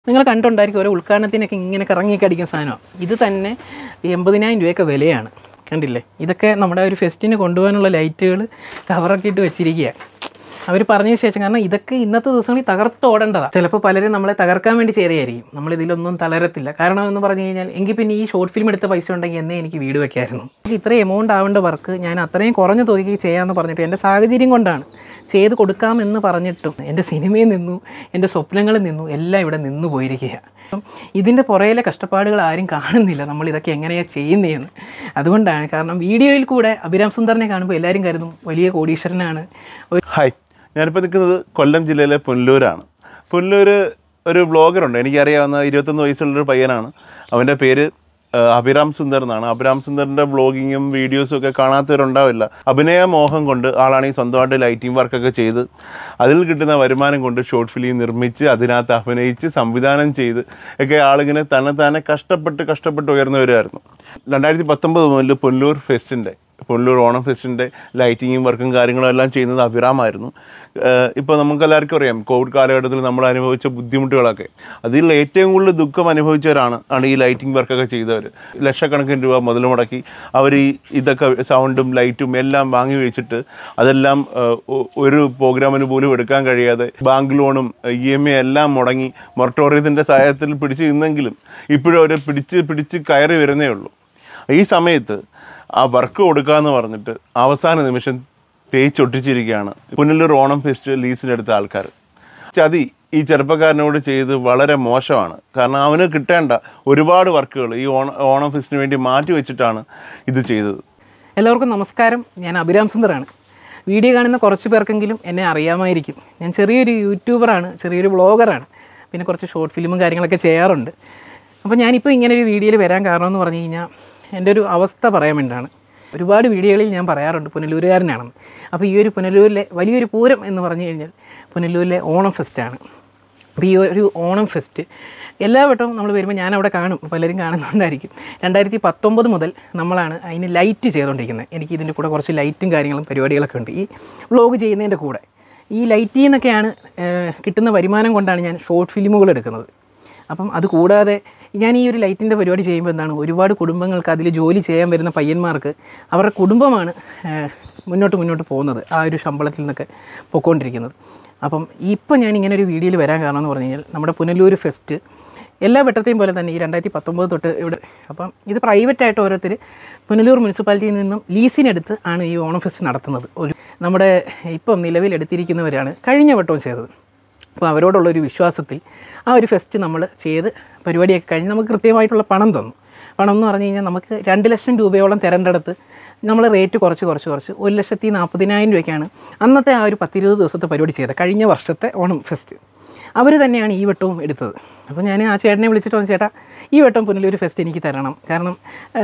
നിങ്ങൾ കണ്ടുണ്ടായിരിക്കും ഓരോ ഉദ്ഘാടനത്തിനൊക്കെ ഇങ്ങനെ കറങ്ങിയൊക്കെ അടിക്കുന്ന സാധനമാണ് ഇത് തന്നെ എൺപതിനായിരം രൂപയൊക്കെ വിലയാണ് കണ്ടില്ലേ ഇതൊക്കെ നമ്മുടെ ഒരു ഫെസ്റ്റിന് കൊണ്ടുപോകാനുള്ള ലൈറ്റുകൾ കവറൊക്കെ ഇട്ട് വെച്ചിരിക്കുക അവർ പറഞ്ഞതിന് ശേഷം കാരണം ഇതൊക്കെ ഇന്നത്തെ ദിവസങ്ങളിൽ തകർത്ത് ഓടേണ്ടതാണ് ചിലപ്പോൾ പലരും നമ്മളെ തകർക്കാൻ വേണ്ടി ചെയ്തതായിരിക്കും നമ്മൾ ഇതിലൊന്നും തളരത്തില്ല കാരണം എന്ന് പറഞ്ഞു കഴിഞ്ഞാൽ എങ്കിൽ പിന്നെ ഈ ഷോർട്ട് ഫിലിം എടുത്ത പൈസ ഉണ്ടെങ്കിൽ എന്നേ എനിക്ക് വീട് വെക്കായിരുന്നു ഇത്രയും എമൗണ്ട് ആവേണ്ട വർക്ക് ഞാൻ അത്രയും കുറഞ്ഞ തുകയ്ക്ക് ചെയ്യാമെന്ന് പറഞ്ഞിട്ട് എൻ്റെ സാഹചര്യം കൊണ്ടാണ് ചെയ്ത് കൊടുക്കാമെന്ന് പറഞ്ഞിട്ടും എൻ്റെ സിനിമയിൽ നിന്നു എൻ്റെ സ്വപ്നങ്ങളിൽ നിന്നു എല്ലാം ഇവിടെ നിന്നു പോയിരിക്കുക അപ്പം ഇതിൻ്റെ പുറയിലെ കഷ്ടപ്പാടുകൾ ആരും കാണുന്നില്ല നമ്മൾ ഇതൊക്കെ എങ്ങനെയാണ് ചെയ്യുന്നതെന്ന് അതുകൊണ്ടാണ് കാരണം വീഡിയോയിൽ കൂടെ അഭിരാം സുന്ദറിനെ കാണുമ്പോൾ എല്ലാവരും കരുതും വലിയ കോടീശ്വരനാണ് ഒരു ഹായ് ഞാനിപ്പോൾ നിൽക്കുന്നത് കൊല്ലം ജില്ലയിലെ പുനലൂരാണ് പുനലൂർ ഒരു ബ്ലോഗറുണ്ട് എനിക്കറിയാവുന്ന ഇരുപത്തൊന്ന് വയസ്സുള്ളൊരു പയ്യനാണ് അവൻ്റെ പേര് ആ, അഭിരാം സുന്ദർ എന്നാണ് അഭിരാം സുന്ദറിൻ്റെ ബ്ലോഗിങ്ങും വീഡിയോസും ഒക്കെ കാണാത്തവരുണ്ടാവില്ല അഭിനയ മോഹം കൊണ്ട് ആളാണെങ്കിൽ സ്വന്തമായിട്ട് ലൈറ്റിംഗ് വർക്കൊക്കെ ചെയ്ത് അതിൽ കിട്ടുന്ന വരുമാനം കൊണ്ട് ഷോർട്ട് ഫിലിം നിർമ്മിച്ച് അതിനകത്ത് അഭിനയിച്ച് സംവിധാനം ചെയ്ത് ഒക്കെ ആളിങ്ങനെ തന്നെ തന്നെ കഷ്ടപ്പെട്ട് കഷ്ടപ്പെട്ട് ഉയർന്നു വരുമായിരുന്നു രണ്ടായിരത്തി പത്തൊമ്പത് മുതൽ പുനലൂർ ഫെസ്റ്റിൻ്റെ പുനലൂർ ഓണം ഫെസ്റ്റിൻ്റെ ലൈറ്റിങ്ങും വർക്കും കാര്യങ്ങളും എല്ലാം ചെയ്യുന്നത് അഭിരാമായിരുന്നു ഇപ്പോൾ നമുക്ക് എല്ലാവർക്കും അറിയാം കോവിഡ് കാലഘട്ടത്തിൽ നമ്മൾ അനുഭവിച്ച ബുദ്ധിമുട്ടുകളൊക്കെ അതിൽ ഏറ്റവും കൂടുതൽ ദുഃഖം അനുഭവിച്ചവരാണ് ആണ് ഈ ലൈറ്റിംഗ് വർക്കൊക്കെ ചെയ്തവർ ലക്ഷക്കണക്കിന് രൂപ മുതൽ മുടക്കി അവർ ഈ ഇതൊക്കെ സൗണ്ടും ലൈറ്റും എല്ലാം വാങ്ങി വെച്ചിട്ട് അതെല്ലാം ഏഹ്, ഒ- ഒരു പ്രോഗ്രാമിന് പോലും എടുക്കാൻ കഴിയാതെ ബാങ്ക് ലോണും ഇ എം ഐ എല്ലാം മുടങ്ങി മൊറട്ടോറിയത്തിൻ്റെ സഹായത്തിൽ പിടിച്ച് നിന്നെങ്കിലും ഇപ്പോഴും അവർ പിടിച്ച് പിടിച്ച് കയറി വരുന്നേ ഉള്ളൂ ഈ സമയത്ത് ആ വർക്ക് കൊടുക്കാന്ന് പറഞ്ഞിട്ട് അവസാന നിമിഷം തേച്ചൊട്ടിച്ചിരിക്കുകയാണ് പുനലൂർ ഓണം ഫെസ്റ്റ് ലീസിനെടുത്ത ആൾക്കാർ ചതി ഈ ചെറുപ്പക്കാരനോട് ചെയ്ത് വളരെ മോശമാണ് കാരണം അവന് കിട്ടേണ്ട ഒരുപാട് വർക്കുകൾ ഈ ഓണം ഓണം ഫെസ്റ്റിന് വേണ്ടി മാറ്റി വെച്ചിട്ടാണ് ഇത് ചെയ്തത് എല്ലാവർക്കും നമസ്കാരം ഞാൻ അഭിരാം സുന്ദറാണ് വീഡിയോ കാണുന്ന കുറച്ച് പേർക്കെങ്കിലും എന്നെ അറിയാമായിരിക്കും ഞാൻ ചെറിയൊരു യൂട്യൂബറാണ് ചെറിയൊരു വ്ളോഗറാണ് പിന്നെ കുറച്ച് ഷോർട്ട് ഫിലിമും കാര്യങ്ങളൊക്കെ ചെയ്യാറുണ്ട് അപ്പോൾ ഞാനിപ്പോൾ ഇങ്ങനെ ഒരു വീഡിയോയിൽ വരാൻ കാരണം എന്ന് പറഞ്ഞു കഴിഞ്ഞാൽ എൻ്റെ ഒരു അവസ്ഥ പറയാൻ വേണ്ടിയാണ് ഒരുപാട് വീഡിയോകളിൽ ഞാൻ പറയാറുണ്ട് പുനലൂരുകാരനാണെന്ന് അപ്പോൾ ഈ ഒരു പുനലൂരിലെ വലിയൊരു പൂരം എന്ന് പറഞ്ഞു കഴിഞ്ഞാൽ പുനലൂരിലെ ഓണം ഫെസ്റ്റാണ് അപ്പോൾ ഈ ഒരു ഓണം ഫെസ്റ്റ് എല്ലാ വട്ടവും നമ്മൾ വരുമ്പോൾ ഞാൻ അവിടെ കാണും പലരും കാണുന്നുണ്ടായിരിക്കും രണ്ടായിരത്തി പത്തൊമ്പത് മുതൽ നമ്മളാണ് അതിന് ലൈറ്റ് ചെയ്തുകൊണ്ടിരിക്കുന്നത് എനിക്ക് ഇതിൻ്റെ കൂടെ കുറച്ച് ലൈറ്റും കാര്യങ്ങളും പരിപാടികളൊക്കെ ഉണ്ട് ഈ വ്ളോഗ് ചെയ്യുന്നതിൻ്റെ കൂടെ ഈ ലൈറ്റിൽ നിന്നൊക്കെയാണ് ഏഹ്, കിട്ടുന്ന വരുമാനം കൊണ്ടാണ് ഞാൻ ഷോർട്ട് ഫിലിമുകൾ എടുക്കുന്നത് അപ്പം അത് കൂടാതെ ഞാൻ ഈ ഒരു ലൈറ്റിൻ്റെ പരിപാടി ചെയ്യുമ്പോൾ എന്താണ് ഒരുപാട് കുടുംബങ്ങൾക്ക് അതിൽ ജോലി ചെയ്യാൻ വരുന്ന പയ്യന്മാർക്ക് അവരുടെ കുടുംബമാണ് ഏഹ്, മുന്നോട്ട് മുന്നോട്ട് പോകുന്നത് ആ ഒരു ശമ്പളത്തിൽ നിന്നൊക്കെ പൊയ്ക്കൊണ്ടിരിക്കുന്നത് അപ്പം ഇപ്പം ഞാൻ ഇങ്ങനെ ഒരു വീഡിയോയിൽ വരാൻ കാരണം എന്ന് പറഞ്ഞു കഴിഞ്ഞാൽ നമ്മുടെ പുനലൂർ ഫെസ്റ്റ് എല്ലാ വട്ടത്തെയും പോലെ തന്നെ ഈ രണ്ടായിരത്തി പത്തൊമ്പത് തൊട്ട് ഇവിടെ അപ്പം ഇത് പ്രൈവറ്റായിട്ട് ഓരോരുത്തർ പുനലൂർ മുനിസിപ്പാലിറ്റിയിൽ നിന്നും ലീസിനെടുത്ത് ആണ് ഈ ഓണം ഫെസ്റ്റ് നടത്തുന്നത് ഒരു നമ്മുടെ ഇപ്പം നിലവിൽ എടുത്തിരിക്കുന്നവരാണ് കഴിഞ്ഞ വട്ടവും ചെയ്തത് അപ്പോൾ അവരോടുള്ളൊരു വിശ്വാസത്തിൽ ആ ഒരു ഫെസ്റ്റ് നമ്മൾ ചെയ്ത് പരിപാടിയൊക്കെ കഴിഞ്ഞ് നമുക്ക് കൃത്യമായിട്ടുള്ള പണം തന്നു പണം എന്ന് പറഞ്ഞു കഴിഞ്ഞാൽ നമുക്ക് രണ്ട് ലക്ഷം രൂപയോളം തരേണ്ടടുത്ത് നമ്മൾ റേറ്റ് കുറച്ച് കുറച്ച് കുറച്ച് ഒരു ലക്ഷത്തി നാൽപ്പതിനായിരം രൂപയ്ക്കാണ് അന്നത്തെ ആ ഒരു പത്തിരുപത് ദിവസത്തെ പരിപാടി ചെയ്തത് കഴിഞ്ഞ വർഷത്തെ ഓണം ഫെസ്റ്റ് അവർ തന്നെയാണ് ഈ വട്ടവും എടുത്തത് അപ്പോൾ ഞാൻ ആ ചേട്ടനെ വിളിച്ചിട്ട് പറഞ്ഞു ചേട്ടാ ഈ വട്ടം പുനലൂർ ഫെസ്റ്റ് എനിക്ക് തരണം കാരണം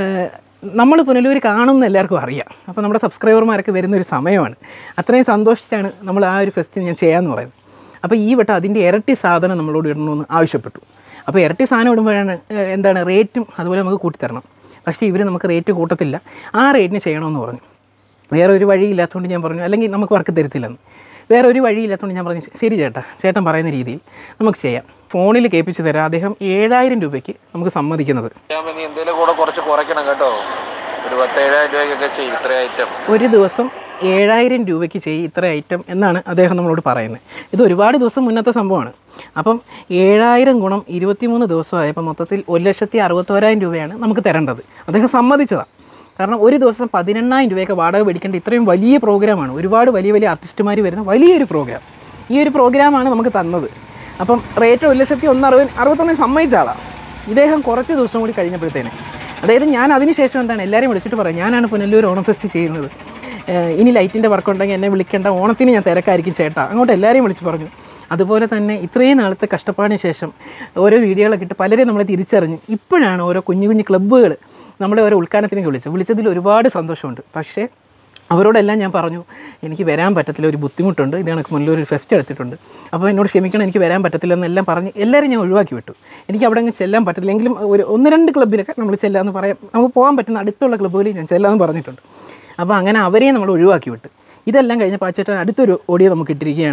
നമ്മൾ പുനലൂർ കാണുമെന്ന് എല്ലാവർക്കും അറിയാം അപ്പോൾ നമ്മുടെ സബ്സ്ക്രൈബർമാരൊക്കെ വരുന്ന ഒരു സമയമാണ് അത്രയും സന്തോഷിച്ചാണ് നമ്മൾ ആ ഒരു ഫെസ്റ്റ് ഞാൻ ചെയ്യാമെന്ന് പറയുന്നത് അപ്പോൾ ഈ വട്ടം അതിൻ്റെ ഇരട്ടി സാധനം നമ്മളോട് ഇടണമെന്ന് ആവശ്യപ്പെട്ടു അപ്പോൾ ഇരട്ടി സാധനം ഇടുമ്പോഴാണ് ഏഹ്, എന്താണ് റേറ്റും അതുപോലെ നമുക്ക് കൂട്ടിത്തരണം പക്ഷേ ഇവർ നമുക്ക് റേറ്റ് കൂട്ടത്തില്ല ആ റേറ്റിന് ചെയ്യണമെന്ന് പറഞ്ഞു വേറെ ഒരു വഴിയില്ലാത്തതുകൊണ്ട് ഞാൻ പറഞ്ഞു അല്ലെങ്കിൽ നമുക്ക് വർക്ക് തരത്തില്ലെന്ന് വേറെ ഒരു വഴിയില്ലാത്തതുകൊണ്ട് ഞാൻ പറഞ്ഞു ശരി ചേട്ടാ ചേട്ടൻ പറയുന്ന രീതിയിൽ നമുക്ക് ചെയ്യാം ഫോണിൽ കേൾപ്പിച്ച് തരാം അദ്ദേഹം ഏഴായിരം രൂപയ്ക്ക് നമുക്ക് സമ്മതിക്കുന്നത് ഞാൻ നീ എന്തേലും കൂടെ കുറച്ച് കുറയ്ക്കണം കേട്ടോ ഒരു പത്തേഴായിരം രൂപയ്ക്കൊക്കെ ചെയ്യും ഇത്ര ഐറ്റം ഒരു ദിവസം ഏഴായിരം രൂപയ്ക്ക് ചെയ്യും ഇത്ര ഐറ്റം എന്നാണ് അദ്ദേഹം നമ്മളോട് പറയുന്നത് ഇത് ഒരുപാട് ദിവസം മുന്നത്തെ സംഭവമാണ് അപ്പം ഏഴായിരം ഗുണം ഇരുപത്തിമൂന്ന് ദിവസമായപ്പോൾ മൊത്തത്തിൽ ഒരു ലക്ഷത്തി അറുപത്തോരായിരം രൂപയാണ് നമുക്ക് തരേണ്ടത് അദ്ദേഹം സമ്മതിച്ചതാണ് കാരണം ഒരു ദിവസം പതിനെണ്ണായിരം രൂപയൊക്കെ വാടക മേടിക്കേണ്ട ഇത്രയും വലിയ പ്രോഗ്രാമാണ് ഒരുപാട് വലിയ വലിയ ആർട്ടിസ്റ്റുമാർ വരുന്ന വലിയൊരു പ്രോഗ്രാം ഈ ഒരു പ്രോഗ്രാമാണ് നമുക്ക് തന്നത് അപ്പം റേറ്റ് ഒരു ലക്ഷത്തി ഒന്ന് അറുപത് അറുപത്തൊന്നിന് സമ്മതിച്ച ആളാണ് ഇദ്ദേഹം കുറച്ച് ദിവസം കൂടി കഴിഞ്ഞപ്പോഴത്തേന് അതായത് ഞാൻ അതിന് ശേഷം എന്താണ് എല്ലാവരെയും വിളിച്ചിട്ട് പറയാം ഞാനാണ് പുനലൂർ ഓണം ഫെസ്റ്റ് ചെയ്യുന്നത് ഏഹ് ഇനി ലൈറ്റിൻ്റെ വർക്ക് ഉണ്ടെങ്കിൽ എന്നെ വിളിക്കേണ്ട ഓണത്തിന് ഞാൻ തിരക്കായിരിക്കും ചേട്ടാ അങ്ങോട്ട് എല്ലാവരെയും വിളിച്ച് പറഞ്ഞു അതുപോലെ തന്നെ ഇത്രയും നാളത്തെ കഷ്ടപ്പാടിന് ശേഷം ഓരോ വീഡിയോകളൊക്കെ ഇട്ട് പലരെയും നമ്മളെ തിരിച്ചറിഞ്ഞ് ഇപ്പോഴാണ് ഓരോ കുഞ്ഞു കുഞ്ഞു ക്ലബ്ബുകൾ നമ്മളെ ഓരോ ഉദ്ഘാടനത്തിനൊക്കെ വിളിച്ചത് വിളിച്ചതിൽ ഒരുപാട് സന്തോഷമുണ്ട് പക്ഷേ അവരോടെല്ലാം ഞാൻ പറഞ്ഞു എനിക്ക് വരാൻ പറ്റത്തില്ല ഒരു ബുദ്ധിമുട്ടുണ്ട് ഇത് കണക്ക് മുന്നിൽ ഒരു ഫെസ്റ്റ് എടുത്തിട്ടുണ്ട് അപ്പോൾ എന്നോട് ക്ഷമിക്കണം എനിക്ക് വരാൻ പറ്റത്തില്ല എന്നെല്ലാം പറഞ്ഞ് എല്ലാവരും ഞാൻ ഒഴിവാക്കി വിട്ടു എനിക്ക് അവിടെ അങ്ങ് ചെല്ലാൻ പറ്റത്തില്ല എങ്കിലും ഒരു ഒന്ന് രണ്ട് ക്ലബ്ബിലൊക്കെ നമ്മൾ ചെല്ലാമെന്ന് പറയാം നമുക്ക് പോകാൻ പറ്റുന്ന അടുത്തുള്ള ക്ലബ്ബുകളിൽ ഞാൻ ചെല്ലാമെന്ന് പറഞ്ഞിട്ടുണ്ട് അപ്പോൾ അങ്ങനെ അവരെയും നമ്മൾ ഒഴിവാക്കി വിട്ട് ഇതെല്ലാം കഴിഞ്ഞ പാച്ചേട്ടൻ അടുത്തൊരു ഓഡിയോ നമുക്ക് ഇട്ടിരിക്കുകയാണ്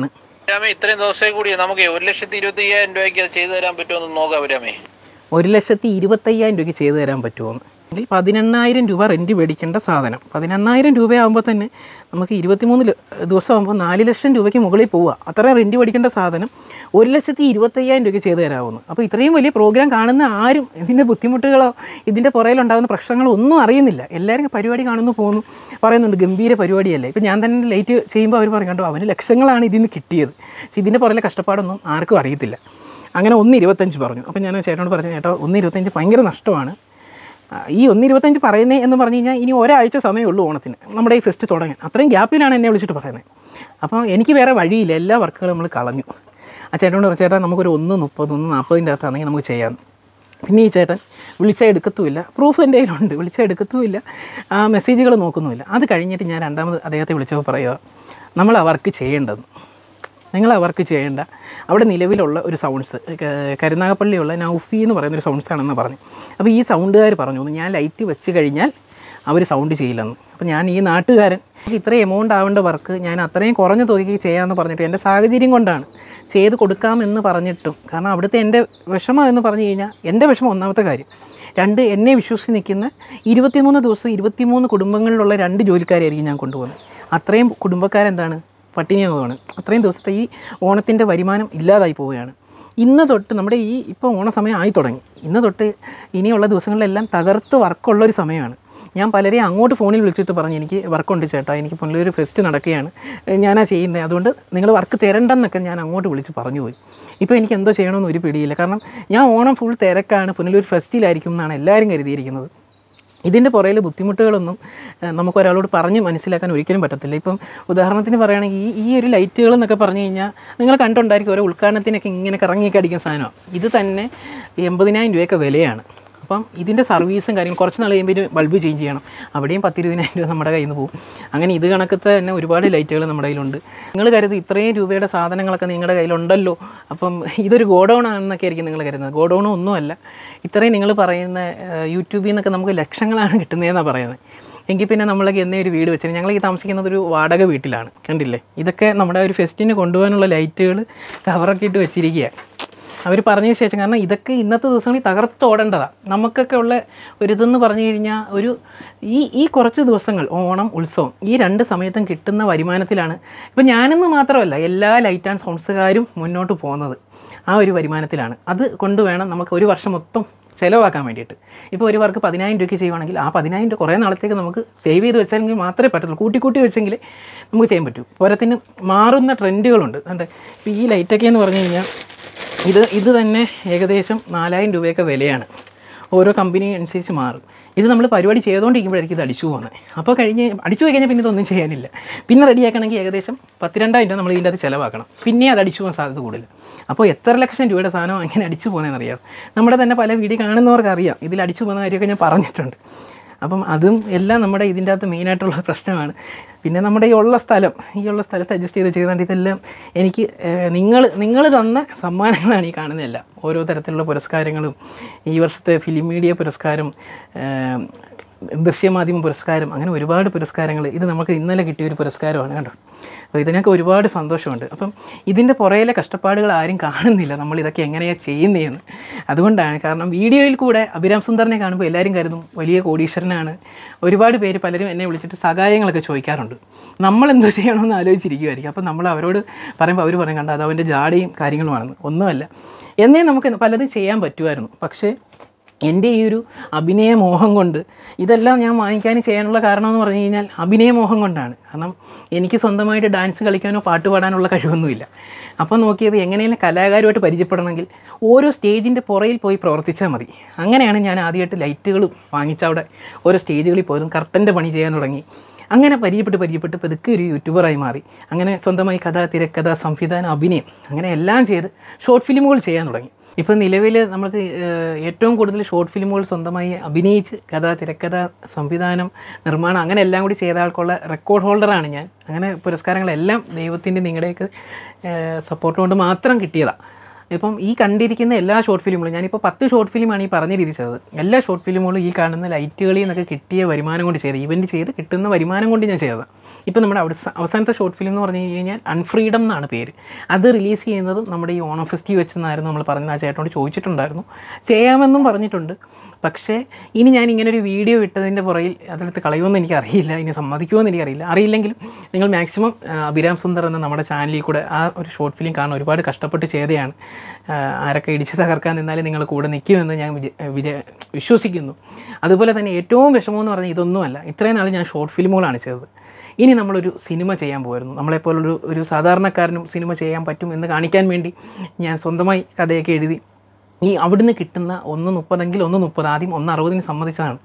അഭിരാമേ ഇത്രയും ദിവസമേ കൂടി നമുക്ക് ഒരു ലക്ഷത്തി ഇരുപത്തി അയ്യായിരം രൂപയ്ക്ക് അത് ചെയ്തു തരാൻ പറ്റുമെന്ന് നോക്കാം അഭിരാമേ ഒരു ലക്ഷത്തി ഇരുപത്തയ്യായിരം രൂപയ്ക്ക് ചെയ്തു തരാൻ പറ്റുമോ എങ്കിൽ പതിനെണ്ണായിരം രൂപ റെൻറ്റ് മേടിക്കേണ്ട സാധനം പതിനെണ്ണായിരം രൂപയാകുമ്പോൾ തന്നെ നമുക്ക് ഇരുപത്തിമൂന്ന് ല- ദിവസം ആകുമ്പോൾ നാല് ലക്ഷം രൂപയ്ക്ക് മുകളിൽ പോവുക അത്രയും റെൻറ്റ് മേടിക്കേണ്ട സാധനം ഒരു ലക്ഷത്തി ഇരുപത്തയ്യായിരം രൂപയ്ക്ക് ചെയ്തു തരാമെന്ന് അപ്പോൾ ഇത്രയും വലിയ പ്രോഗ്രാം കാണുന്ന ആരും ഇതിൻ്റെ ബുദ്ധിമുട്ടുകളോ ഇതിൻ്റെ പുറയിലുണ്ടാകുന്ന പ്രശ്നങ്ങളോ ഒന്നും അറിയുന്നില്ല എല്ലാവരും പരിപാടി കാണുന്നു പോകുന്നു പറയുന്നുണ്ട് ഗംഭീര പരിപാടിയല്ലേ ഇപ്പം ഞാൻ തന്നെ ലൈറ്റ് ചെയ്യുമ്പോൾ അവർ പറയും കണ്ടോ അവന് ലക്ഷങ്ങളാണ് ഇതിൽ നിന്ന് കിട്ടിയത് പക്ഷേ ഇതിൻ്റെ പുറയിലെ കഷ്ടപ്പാടൊന്നും ആർക്കും അറിയത്തില്ല അങ്ങനെ ഒന്ന് ഇരുപത്തഞ്ച് പറഞ്ഞു അപ്പോൾ ഞാൻ ചേട്ടനോട് പറഞ്ഞു ചേട്ടാ ഒന്ന് ഇരുപത്തഞ്ച് ഭയങ്കര നഷ്ടമാണ് ആ, ഈ ഒന്ന് ഇരുപത്തഞ്ച് പറയുന്നേ എന്ന് പറഞ്ഞു കഴിഞ്ഞാൽ ഇനി ഒരാഴ്ച സമയമേ ഉള്ളൂ ഓണത്തിന് നമ്മുടെ ഈ ഫെസ്റ്റ് തുടങ്ങാൻ അത്രയും ഗ്യാപ്പിലാണ് എന്നെ വിളിച്ചിട്ട് പറയുന്നത് അപ്പോൾ എനിക്ക് വേറെ വഴിയില്ല എല്ലാ വർക്കുകളും നമ്മൾ കളഞ്ഞു ആ ചേട്ടനോട് പറഞ്ഞു ചേട്ടാ നമുക്കൊരു ഒന്ന് മുപ്പത് ഒന്ന് നാൽപ്പതിൻ്റെ അകത്താണെങ്കിൽ നമുക്ക് ചെയ്യാം പിന്നെ ഈ ചേട്ടൻ വിളിച്ചാൽ എടുക്കത്തുമില്ല പ്രൂഫ് എൻ്റെ കയ്യിലുണ്ട് വിളിച്ചാൽ എടുക്കത്തുമില്ല ആ മെസ്സേജുകൾ നോക്കുന്നുമില്ല അത് കഴിഞ്ഞിട്ട് ഞാൻ രണ്ടാമത് അദ്ദേഹത്തെ വിളിച്ചപ്പോൾ പറയുക നമ്മൾ ആ വർക്ക് ചെയ്യേണ്ടത് നിങ്ങൾ ആ വർക്ക് ചെയ്യേണ്ട അവിടെ നിലവിലുള്ള ഒരു സൗണ്ട്സ് കരുനാഗപ്പള്ളിയുള്ള നൗഫി എന്ന് പറയുന്ന ഒരു സൗണ്ട്സ് ആണെന്ന് പറഞ്ഞു അപ്പോൾ ഈ സൗണ്ടുകാർ പറഞ്ഞു ഞാൻ ലൈറ്റ് വെച്ച് കഴിഞ്ഞാൽ അവർ സൗണ്ട് ചെയ്യില്ലെന്ന് അപ്പോൾ ഞാൻ ഈ നാട്ടുകാരൻ എനിക്ക് ഇത്രയും എമൗണ്ട് ആവേണ്ട വർക്ക് ഞാൻ അത്രയും കുറഞ്ഞ തുകയ്ക്ക് ചെയ്യാമെന്ന് പറഞ്ഞിട്ട് എൻ്റെ സാഹചര്യം കൊണ്ടാണ് ചെയ്ത് കൊടുക്കാമെന്ന് പറഞ്ഞിട്ടും കാരണം അവിടുത്തെ എൻ്റെ വിഷമം എന്ന് പറഞ്ഞു കഴിഞ്ഞാൽ എൻ്റെ വിഷമം ഒന്നാമത്തെ കാര്യം രണ്ട് എന്നെ വിശ്വസിച്ച് നിൽക്കുന്ന ഇരുപത്തിമൂന്ന് ദിവസം ഇരുപത്തിമൂന്ന് കുടുംബങ്ങളിലുള്ള രണ്ട് ജോലിക്കാരായിരിക്കും ഞാൻ കൊണ്ടുപോകുന്നത് അത്രയും കുടുംബക്കാരെന്താണ് പട്ടിണിയാവുകയാണ് അത്രയും ദിവസത്തെ ഈ ഓണത്തിൻ്റെ വരുമാനം ഇല്ലാതായി പോവുകയാണ് ഇന്ന് തൊട്ട് നമ്മുടെ ഈ ഇപ്പോൾ ഓണസമയം ആയി തുടങ്ങി ഇന്ന് തൊട്ട് ഇനിയുള്ള ദിവസങ്ങളിലെല്ലാം തകർത്ത് വർക്കുള്ള ഒരു സമയമാണ് ഞാൻ പലരെയും അങ്ങോട്ട് ഫോണിൽ വിളിച്ചിട്ട് പറഞ്ഞു എനിക്ക് വർക്കുണ്ട് ചേട്ടാ എനിക്ക് പുനലൂർ ഫെസ്റ്റ് നടക്കുകയാണ് ഏഹ് ഞാനാ ചെയ്യുന്നത് അതുകൊണ്ട് നിങ്ങൾ വർക്ക് തരണ്ടെന്നൊക്കെ ഞാൻ അങ്ങോട്ട് വിളിച്ച് പറഞ്ഞു പോയി ഇപ്പോൾ എനിക്ക് എന്തോ ചെയ്യണമെന്ന് ഒരു പിടിയില്ല കാരണം ഞാൻ ഓണം ഫുൾ തിരക്കാണ് പുനലൂർ ഫെസ്റ്റിലായിരിക്കും എന്നാണ് എല്ലാവരും കരുതിയിരിക്കുന്നത് ഇതിൻ്റെ പുറയിൽ ബുദ്ധിമുട്ടുകളൊന്നും ഏഹ്, നമുക്ക് ഒരാളോട് പറഞ്ഞ് മനസ്സിലാക്കാൻ ഒരിക്കലും പറ്റത്തില്ല ഇപ്പം ഉദാഹരണത്തിന് പറയുകയാണെങ്കിൽ ഈ ഈ ഒരു ലൈറ്റുകൾ എന്നൊക്കെ പറഞ്ഞു കഴിഞ്ഞാൽ നിങ്ങൾ കണ്ടുണ്ടായിരിക്കും ഓരോ ഉദ്ഘാടനത്തിനൊക്കെ ഇങ്ങനെ കറങ്ങിയൊക്കെ അടിക്കുന്ന സാധനമാണ് ഇത് തന്നെ എൺപതിനായിരം രൂപയൊക്കെ വിലയാണ് അപ്പം ഇതിൻ്റെ സർവീസും കാര്യങ്ങളും കുറച്ച് നാൾ കഴിയുമ്പോൾ ഇതിന് ബൾബ് ചേഞ്ച് ചെയ്യണം അവിടെയും പത്തിരുപതിനായിരം രൂപ നമ്മുടെ കയ്യിൽ നിന്ന് പോകും അങ്ങനെ ഇത് കണക്കത്തെ തന്നെ ഒരുപാട് ലൈറ്റുകൾ നമ്മുടെ കയ്യിലുണ്ട് നിങ്ങൾ കരുതും ഇത്രയും രൂപയുടെ സാധനങ്ങളൊക്കെ നിങ്ങളുടെ കയ്യിലുണ്ടല്ലോ അപ്പം ഇതൊരു ഗോഡൗൺ ആണെന്നൊക്കെ ആയിരിക്കും നിങ്ങൾ കരുതുന്നത് ഗോഡൗൺ ഒന്നുമല്ല ഇത്രയും നിങ്ങൾ പറയുന്ന ഏഹ്, യൂട്യൂബിൽ നിന്നൊക്കെ നമുക്ക് ലക്ഷങ്ങളാണ് കിട്ടുന്നതെന്നാണ് പറയുന്നത് എങ്കിൽ പിന്നെ നമ്മളൊക്കെ എന്നേ ഒരു വീട് വെച്ചാൽ ഞങ്ങൾ ഈ താമസിക്കുന്നത് ഒരു വാടക വീട്ടിലാണ് കണ്ടില്ലേ ഇതൊക്കെ നമ്മുടെ ഒരു ഫെസ്റ്റിന് കൊണ്ടുപോകാനുള്ള ലൈറ്റുകൾ കവറൊക്കെ ഇട്ട് വെച്ചിരിക്കുകയാണ് അവർ പറഞ്ഞ ശേഷം കാരണം ഇതൊക്കെ ഇന്നത്തെ ദിവസങ്ങളിൽ തകർത്ത് ഓടേണ്ടതാണ് നമുക്കൊക്കെ ഉള്ള ഒരിതെന്ന് പറഞ്ഞു കഴിഞ്ഞാൽ ഒരു ഈ ഈ കുറച്ച് ദിവസങ്ങൾ ഓണം ഉത്സവം ഈ രണ്ട് സമയത്തും കിട്ടുന്ന വരുമാനത്തിലാണ് ഇപ്പം ഞാനെന്ന് മാത്രമല്ല എല്ലാ ലൈറ്റ് ആൻഡ് സൗണ്ട്സുകാരും മുന്നോട്ട് പോകുന്നത് ആ ഒരു വരുമാനത്തിലാണ് അത് കൊണ്ട് വേണം നമുക്ക് ഒരു വർഷം മൊത്തം ചിലവാക്കാൻ വേണ്ടിയിട്ട് ഇപ്പോൾ ഒരു വർക്ക് പതിനായിരം രൂപയ്ക്ക് ചെയ്യുവാണെങ്കിൽ ആ പതിനായിരം രൂപ കുറേ നാളത്തേക്ക് നമുക്ക് സേവ് ചെയ്ത് വെച്ചെങ്കിൽ മാത്രമേ പറ്റുള്ളൂ കൂട്ടി കൂട്ടി വെച്ചെങ്കിൽ നമുക്ക് ചെയ്യാൻ പറ്റൂ പോരത്തിന് മാറുന്ന ട്രെൻഡുകളുണ്ട് കണ്ടേ ഇപ്പോൾ ഈ ലൈറ്റൊക്കെ എന്ന് പറഞ്ഞു കഴിഞ്ഞാൽ ഇത് ഇത് തന്നെ ഏകദേശം നാലായിരം രൂപയൊക്കെ വിലയാണ് ഓരോ കമ്പനി അനുസരിച്ച് മാറും ഇത് നമ്മൾ പരിപാടി ചെയ്തുകൊണ്ടിരിക്കുമ്പോഴായിരിക്കും ഇത് അടിച്ചു പോകുന്നത് അപ്പോൾ കഴിഞ്ഞ് അടിച്ചു പോയി കഴിഞ്ഞാൽ പിന്നെ ഇതൊന്നും ചെയ്യാനില്ല പിന്നെ റെഡിയാക്കണമെങ്കിൽ ഏകദേശം പത്തിരണ്ടായിരം രൂപ നമ്മൾ ഇതിൻ്റെ അത് ചിലവാക്കണം പിന്നെ അത് അടിച്ചു പോകാൻ സാധ്യത കൂടുതൽ അപ്പോൾ എത്ര ലക്ഷം രൂപയുടെ സാധനം എങ്ങനെ അടിച്ചു പോകുന്നതെന്ന് അറിയാം നമ്മുടെ തന്നെ പല വീഡിയോ കാണുന്നവർക്ക് അറിയാം ഇതിൽ അടിച്ചു പോകുന്ന കാര്യമൊക്കെ ഞാൻ പറഞ്ഞിട്ടുണ്ട് അപ്പം അതും എല്ലാം നമ്മുടെ ഇതിൻ്റെ അകത്ത് മെയിനായിട്ടുള്ള പ്രശ്നമാണ് പിന്നെ നമ്മുടെ ഈ ഉള്ള സ്ഥലം ഈ ഉള്ള സ്ഥലത്ത് അഡ്ജസ്റ്റ് ചെയ്ത് ചെയ്യുന്നുണ്ട് ഇതെല്ലാം എനിക്ക് നിങ്ങൾ നിങ്ങൾ തന്ന സമ്മാനങ്ങളാണ് ഈ കാണുന്നതെല്ലാം ഓരോ തരത്തിലുള്ള പുരസ്കാരങ്ങളും ഈ വർഷത്തെ ഫിലിം മീഡിയ പുരസ്കാരം ഏഹ്, ദൃശ്യമാധ്യമ പുരസ്കാരം അങ്ങനെ ഒരുപാട് പുരസ്കാരങ്ങൾ ഇത് നമുക്ക് ഇന്നലെ കിട്ടിയ ഒരു പുരസ്കാരമാണ് കേട്ടോ അപ്പോൾ ഇതിനൊക്കെ ഒരുപാട് സന്തോഷമുണ്ട് അപ്പം ഇതിൻ്റെ പുറയിലെ കഷ്ടപ്പാടുകൾ ആരും കാണുന്നില്ല നമ്മൾ ഇതൊക്കെ എങ്ങനെയാണ് ചെയ്യുന്നതെന്ന് അതുകൊണ്ടാണ് കാരണം വീഡിയോയിൽ കൂടെ അഭിരാം സുന്ദറിനെ കാണുമ്പോൾ എല്ലാവരും കരുതും വലിയ കോടീശ്വരനാണ് ഒരുപാട് പേര് പലരും എന്നെ വിളിച്ചിട്ട് സഹായങ്ങളൊക്കെ ചോദിക്കാറുണ്ട് നമ്മൾ എന്തോ ചെയ്യണമെന്ന് ആലോചിച്ചിരിക്കുമായിരിക്കും അപ്പം നമ്മൾ അവരോട് പറയുമ്പോൾ അവർ പറയും കണ്ട അത് അവൻ്റെ ജാടയും കാര്യങ്ങളുമാണെന്ന് ഒന്നുമല്ല എന്നേ നമുക്ക് പലതും ചെയ്യാൻ പറ്റുമായിരുന്നു പക്ഷേ എൻ്റെ ഈ ഒരു അഭിനയ മോഹം കൊണ്ട് ഇതെല്ലാം ഞാൻ വാങ്ങിക്കാനും ചെയ്യാനുള്ള കാരണം എന്ന് പറഞ്ഞു കഴിഞ്ഞാൽ അഭിനയ മോഹം കൊണ്ടാണ് കാരണം എനിക്ക് സ്വന്തമായിട്ട് ഡാൻസ് കളിക്കാനോ പാട്ട് പാടാനുള്ള കഴിവൊന്നുമില്ല അപ്പോൾ നോക്കിയപ്പോൾ എങ്ങനെയെങ്കിലും കലാകാരുമായിട്ട് പരിചയപ്പെടണമെങ്കിൽ ഓരോ സ്റ്റേജിൻ്റെ പുറയിൽ പോയി പ്രവർത്തിച്ചാൽ മതി അങ്ങനെയാണ് ഞാൻ ആദ്യമായിട്ട് ലൈറ്റുകൾ വാങ്ങിച്ച അവിടെ ഓരോ സ്റ്റേജുകളിൽ പോയതും കർട്ടൻ്റെ പണി ചെയ്യാൻ തുടങ്ങി അങ്ങനെ പരിചയപ്പെട്ട് പരിചയപ്പെട്ട് പതുക്കെ ഒരു യൂട്യൂബറായി മാറി അങ്ങനെ സ്വന്തമായി കഥ തിരക്കഥ സംവിധാനം അഭിനയം അങ്ങനെ എല്ലാം ചെയ്ത് ഷോർട്ട് ഫിലിമുകൾ ചെയ്യാൻ തുടങ്ങി ഇപ്പം നിലവിൽ നമുക്ക് ഏഹ്, ഏറ്റവും കൂടുതൽ ഷോർട്ട് ഫിലിമുകൾ സ്വന്തമായി അഭിനയിച്ച് കഥ തിരക്കഥ സംവിധാനം നിർമ്മാണം അങ്ങനെ എല്ലാം കൂടി ചെയ്ത ആൾക്കുള്ള റെക്കോർഡ് ഹോൾഡറാണ് ഞാൻ അങ്ങനെ പുരസ്കാരങ്ങളെല്ലാം ദൈവത്തിൻ്റെ നിങ്ങളുടെയൊക്കെ സപ്പോർട്ട് കൊണ്ട് മാത്രം കിട്ടിയതാണ് ഇപ്പം ഈ കണ്ടിരിക്കുന്ന എല്ലാ ഷോർട്ട് ഫിലിമുകളും ഞാനിപ്പോൾ പത്ത് ഷോർട്ട് ഫിലിമാണ് ഈ പറഞ്ഞ രീതി ചെയ്തത് എല്ലാ ഷോർട്ട് ഫിലിമുകളും ഈ കാണുന്ന ലൈറ്റുകളിൽ നിന്നൊക്കെ കിട്ടിയ വരുമാനം കൊണ്ട് ചെയ്തത് ഇവൻറ്റ് ചെയ്ത് കിട്ടുന്ന വരുമാനം കൊണ്ട് ഞാൻ ചെയ്തതാണ് ഇപ്പം നമ്മുടെ അവസാ അവസാനത്തെ ഷോർട്ട് ഫിലിം എന്ന് പറഞ്ഞു കഴിഞ്ഞാൽ അൺഫ്രീഡം എന്നാണ് പേര് അത് റിലീസ് ചെയ്യുന്നതും നമ്മുടെ ഈ ഓണം ഫെസ്റ്റി വെച്ചെന്നായിരുന്നു നമ്മൾ പറഞ്ഞ ആ ചേട്ടനോട് ചോദിച്ചിട്ടുണ്ടായിരുന്നു ചെയ്യാമെന്നും പറഞ്ഞിട്ടുണ്ട് പക്ഷേ ഇനി ഞാൻ ഇങ്ങനെ ഒരു വീഡിയോ ഇട്ടതിൻ്റെ പുറകിൽ അതെടുത്ത് കളയുമെന്ന് എനിക്കറിയില്ല ഇനി സമ്മതിക്കുമെന്ന് എനിക്കറിയില്ല അറിയില്ലെങ്കിലും നിങ്ങൾ മാക്സിമം അഭിരാം സുന്ദർ എന്ന നമ്മുടെ ചാനലിൽ കൂടെ ആ ഒരു ഷോർട്ട് ഫിലിം കാണാൻ ഒരുപാട് കഷ്ടപ്പെട്ട് ചെയ്തതാണ് ആ, ആരൊക്കെ ഇടിച്ച് തകർക്കാൻ നിന്നാലും നിങ്ങൾ കൂടെ നിൽക്കുമെന്ന് ഞാൻ വിജ വിജ വിശ്വസിക്കുന്നു അതുപോലെ തന്നെ ഏറ്റവും വിഷമമെന്ന് പറഞ്ഞാൽ ഇതൊന്നുമല്ല ഇത്രയും നാൾ ഞാൻ ഷോർട്ട് ഫിലിമുകളാണ് ചെയ്തത് ഇനി നമ്മളൊരു സിനിമ ചെയ്യാൻ പോകുമായിരുന്നു നമ്മളെപ്പോലൊരു ഒരു സാധാരണക്കാരനും സിനിമ ചെയ്യാൻ പറ്റും എന്ന് കാണിക്കാൻ വേണ്ടി ഞാൻ സ്വന്തമായി കഥയൊക്കെ എഴുതി ഈ അവിടുന്ന് കിട്ടുന്ന ഒന്ന് മുപ്പതെങ്കിൽ ഒന്ന് മുപ്പത് ആദ്യം ഒന്ന് അറുപതിന് സമ്മതിച്ചതാണ്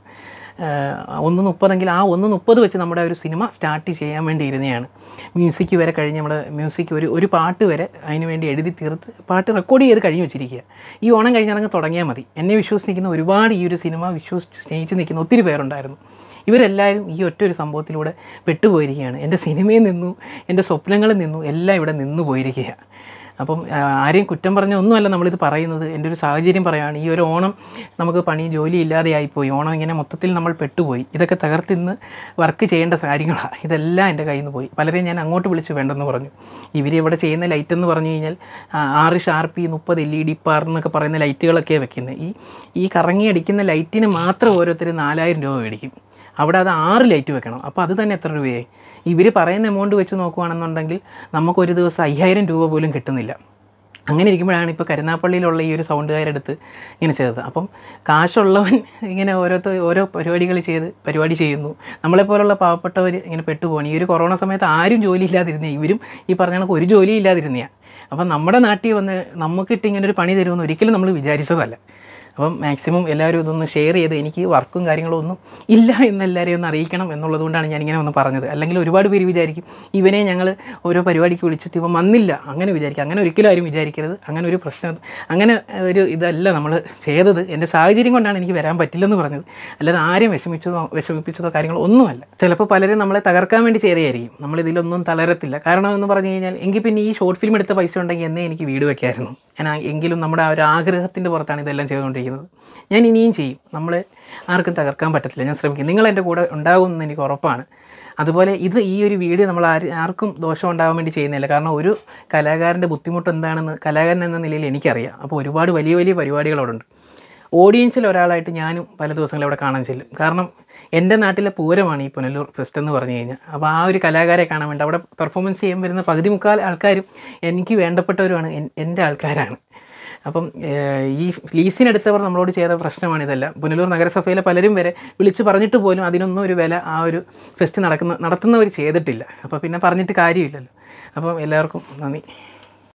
ആഹ് ഒന്ന് മുപ്പതെങ്കിൽ ആ ഒന്ന് മുപ്പത് വെച്ച് നമ്മുടെ ഒരു സിനിമ സ്റ്റാർട്ട് ചെയ്യാൻ വേണ്ടി ഇരുന്നതാണ് മ്യൂസിക് വരെ കഴിഞ്ഞ് നമ്മുടെ മ്യൂസിക് ഒരു ഒരു പാട്ട് വരെ അതിന് വേണ്ടി എഴുതി തീർത്ത് പാട്ട് റെക്കോർഡ് ചെയ്ത് കഴിഞ്ഞ് വെച്ചിരിക്കുക ഈ ഓണം കഴിഞ്ഞിറങ്ങി തുടങ്ങിയാൽ മതി എന്നെ വിശ്വസിക്കുന്ന ഒരുപാട് ഈ ഒരു സിനിമ വിശ്വസിച്ച് സ്നേഹിച്ച് നിൽക്കുന്ന ഒത്തിരി പേരുണ്ടായിരുന്നു ഇവരെല്ലാവരും ഈ ഒറ്റ ഒരു സംഭവത്തിലൂടെ പെട്ടുപോയിരിക്കുകയാണ് എൻ്റെ സിനിമയിൽ നിന്നു എൻ്റെ സ്വപ്നങ്ങളിൽ നിന്നു എല്ലാം ഇവിടെ നിന്നു പോയിരിക്കുകയാണ് അപ്പം ആ, ആരെയും കുറ്റം പറഞ്ഞ ഒന്നുമല്ല നമ്മളിത് പറയുന്നത് എൻ്റെ ഒരു സാഹചര്യം പറയുകയാണ് ഈ ഒരു ഓണം നമുക്ക് പണി ജോലി ഇല്ലാതെയായിപ്പോയി ഓണം ഇങ്ങനെ മൊത്തത്തിൽ നമ്മൾ പെട്ടുപോയി ഇതൊക്കെ തകർത്തിന്ന് വർക്ക് ചെയ്യേണ്ട കാര്യങ്ങളാണ് ഇതെല്ലാം എൻ്റെ കയ്യിൽ നിന്ന് പോയി പലരെയും ഞാൻ അങ്ങോട്ട് വിളിച്ച് വേണ്ടെന്ന് പറഞ്ഞു ഇവർ ഇവിടെ ചെയ്യുന്ന ലൈറ്റ് എന്ന് പറഞ്ഞു കഴിഞ്ഞാൽ ആ, ആറ് ഷാർപ്പി മുപ്പത് എൽ ഇ ഡി പാർ എന്നൊക്കെ പറയുന്ന ലൈറ്റുകളൊക്കെയാണ് വെക്കുന്നത് ഈ ഈ കറങ്ങി അടിക്കുന്ന ലൈറ്റിന് മാത്രം ഓരോരുത്തർ നാലായിരം രൂപ മേടിക്കും അവിടെ അത് ആറ് ലൈറ്റ് വെക്കണം അപ്പോൾ അത് തന്നെ എത്ര രൂപയായി ഇവർ പറയുന്ന എമൗണ്ട് വെച്ച് നോക്കുകയാണെന്നുണ്ടെങ്കിൽ നമുക്കൊരു ദിവസം അയ്യായിരം രൂപ പോലും കിട്ടുന്നില്ല അങ്ങനെ ഇരിക്കുമ്പോഴാണ് ഇപ്പോൾ കരുനാപ്പള്ളിയിലുള്ള ഈ ഒരു സൗണ്ടുകാരെടുത്ത് ഇങ്ങനെ ചെയ്തത് അപ്പം കാശുള്ളവൻ ഇങ്ങനെ ഓരോരുത്തർ ഓരോ പരിപാടികൾ ചെയ്ത് പരിപാടി ചെയ്യുന്നു നമ്മളെപ്പോലുള്ള പാവപ്പെട്ടവർ ഇങ്ങനെ പെട്ടുപോകണം ഈ ഒരു കൊറോണ സമയത്ത് ആരും ജോലി ഇല്ലാതിരുന്നേ ഇവരും ഈ പറഞ്ഞ കണക്ക് ഒരു ജോലി ഇല്ലാതിരുന്നതാണ് അപ്പം നമ്മുടെ നാട്ടിൽ വന്ന് നമുക്കിട്ട് ഇങ്ങനെ ഒരു പണി തരുമെന്ന് ഒരിക്കലും നമ്മൾ വിചാരിച്ചതല്ല അപ്പം മാക്സിമം എല്ലാവരും ഇതൊന്ന് ഷെയർ ചെയ്ത് എനിക്ക് വർക്കും കാര്യങ്ങളും ഒന്നും ഇല്ല എന്ന് എല്ലാവരെയും ഒന്ന് അറിയിക്കണം എന്നുള്ളത് കൊണ്ടാണ് ഞാനിങ്ങനെ ഒന്ന് പറഞ്ഞത് അല്ലെങ്കിൽ ഒരുപാട് പേര് വിചാരിക്കും ഇവനെ ഞങ്ങൾ ഓരോ പരിപാടിക്ക് വിളിച്ചിട്ട് ഇവൻ വന്നില്ല അങ്ങനെ വിചാരിക്കും അങ്ങനെ ഒരിക്കലും ആരും വിചാരിക്കരുത് അങ്ങനെ ഒരു പ്രശ്നം അങ്ങനെ ഒരു ഇതല്ല നമ്മൾ ചെയ്തത് എൻ്റെ സാഹചര്യം കൊണ്ടാണ് എനിക്ക് വരാൻ പറ്റില്ലെന്ന് പറഞ്ഞത് അല്ലാതെ ആരും വിഷമിച്ചതോ വിഷമിപ്പിച്ചതോ കാര്യങ്ങളോ ഒന്നുമല്ല ചിലപ്പോൾ പലരും നമ്മളെ തകർക്കാൻ വേണ്ടി ചെയ്തതായിരിക്കും നമ്മളിതിലൊന്നും തളരത്തില്ല കാരണം എന്ന് പറഞ്ഞു കഴിഞ്ഞാൽ എങ്കിൽ പിന്നെ ഈ ഷോർട്ട് ഫിലിം എടുത്ത പൈസ ഉണ്ടെങ്കിൽ എന്നേ എനിക്ക് വീട് വെക്കായിരുന്നു ഞാൻ ആ- എങ്കിലും നമ്മുടെ ആ ഒരു ആഗ്രഹത്തിൻ്റെ പുറത്താണ് ഇതെല്ലാം ചെയ്തുകൊണ്ടിരിക്കുന്നത് ഞാൻ ഇനിയും ചെയ്യും നമ്മൾ ആർക്കും തകർക്കാൻ പറ്റത്തില്ല ഞാൻ ശ്രമിക്കും നിങ്ങൾ എൻ്റെ കൂടെ ഉണ്ടാകുമെന്ന് എനിക്ക് ഉറപ്പാണ് അതുപോലെ ഇത് ഈ ഒരു വീഡിയോ നമ്മൾ ആര് ആർക്കും ദോഷം ഉണ്ടാകാൻ വേണ്ടി ചെയ്യുന്നില്ല കാരണം ഒരു കലാകാരൻ്റെ ബുദ്ധിമുട്ട് എന്താണെന്ന് കലാകാരൻ എന്ന നിലയിൽ എനിക്കറിയാം അപ്പോൾ ഒരുപാട് വലിയ വലിയ പരിപാടികൾ അവിടെ ഉണ്ട് ഓഡിയൻസിൽ ഒരാളായിട്ട് ഞാനും പല ദിവസങ്ങളിൽ അവിടെ കാണാൻ ചെല്ലും കാരണം എൻ്റെ നാട്ടിലെ പൂരമാണ് ഈ പുനലൂർ ഫെസ്റ്റ് എന്ന് പറഞ്ഞു കഴിഞ്ഞാൽ അപ്പോൾ ആ ഒരു കലാകാരെ കാണാൻ വേണ്ടി അവിടെ പെർഫോമൻസ് ചെയ്യാൻ വരുന്ന പകുതി മുക്കാൽ ആൾക്കാരും എനിക്ക് വേണ്ടപ്പെട്ടവരുമാണ് എൻ- എൻ്റെ ആൾക്കാരാണ് അപ്പം ഏഹ്, ഈ ലീസിനെടുത്തവർ നമ്മളോട് ചെയ്ത പ്രശ്നമാണ് ഇതെല്ലാം പുനലൂർ നഗരസഭയിലെ പലരും വരെ വിളിച്ച് പറഞ്ഞിട്ട് പോലും അതിനൊന്നും ഒരു വില ആ ഒരു ഫെസ്റ്റ് നടക്കുന്ന നടത്തുന്നവർ ചെയ്തിട്ടില്ല അപ്പോൾ പിന്നെ പറഞ്ഞിട്ട് കാര്യമില്ലല്ലോ അപ്പം എല്ലാവർക്കും നന്ദി